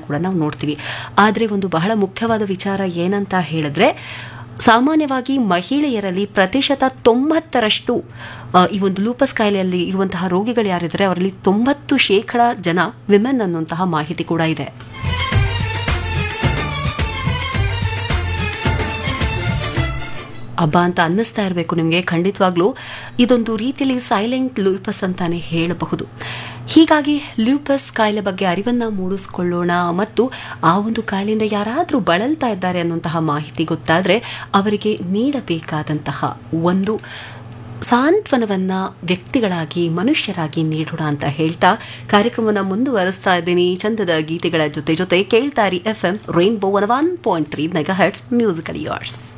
ಕೂಡ ನಾವು ನೋಡ್ತೀವಿ ಆದರೆ ಒಂದು ಬಹಳ ಮುಖ್ಯವಾದ ವಿಚಾರ ಏನಂತ ಹೇಳಿದ್ರೆ ಸಾಮಾನ್ಯವಾಗಿ ಮಹಿಳೆಯರಲ್ಲಿ ಪ್ರತಿಶತ ತೊಂಬತ್ತರಷ್ಟು ಆ, ಈ ಒಂದು ಲೂಪಸ್ ಕಾಯಿಲೆಯಲ್ಲಿ ಇರುವಂತಹ ರೋಗಿಗಳು ಯಾರಿದ್ದಾರೆ ಅವರಲ್ಲಿ ತೊಂಬತ್ತು ಶೇಕಡ ಜನ ವಿಮೆನ್ ಅನ್ನುವಂತಹ ಮಾಹಿತಿ ಕೂಡ ಇದೆ ಹಬ್ಬ ಅಂತ ಅನ್ನಿಸ್ತಾ ಇರಬೇಕು ನಿಮಗೆ ಖಂಡಿತವಾಗ್ಲೂ ಇದೊಂದು ರೀತಿಯಲ್ಲಿ ಸೈಲೆಂಟ್ ಲೂಪಸ್ ಅಂತಾನೆ ಹೇಳಬಹುದು ಹೀಗಾಗಿ ಲ್ಯೂಪಸ್ ಕಾಯಿಲೆ ಬಗ್ಗೆ ಅರಿವನ್ನ ಮೂಡಿಸ್ಕೊಳ್ಳೋಣ ಮತ್ತು ಆ ಒಂದು ಕಾಯಿಲೆಯಿಂದ ಯಾರಾದರೂ ಬಳಲ್ತಾ ಇದ್ದಾರೆ ಅನ್ನುವಂತಹ ಮಾಹಿತಿ ಗೊತ್ತಾದರೆ ಅವರಿಗೆ ನೀಡಬೇಕಾದಂತಹ ಒಂದು ಸಾಂತ್ವನವನ್ನ ವ್ಯಕ್ತಿಗಳಾಗಿ ಮನುಷ್ಯರಾಗಿ ನೀಡೋಣ ಅಂತ ಹೇಳ್ತಾ ಕಾರ್ಯಕ್ರಮವನ್ನು ಮುಂದುವರಿಸ್ತಾ ಇದ್ದೀನಿ ಚಂದದ ಗೀತೆಗಳ ಜೊತೆ ಜೊತೆ ಕೇಳ್ತಾರಿ F M rainbow one one point three megahertz musical yards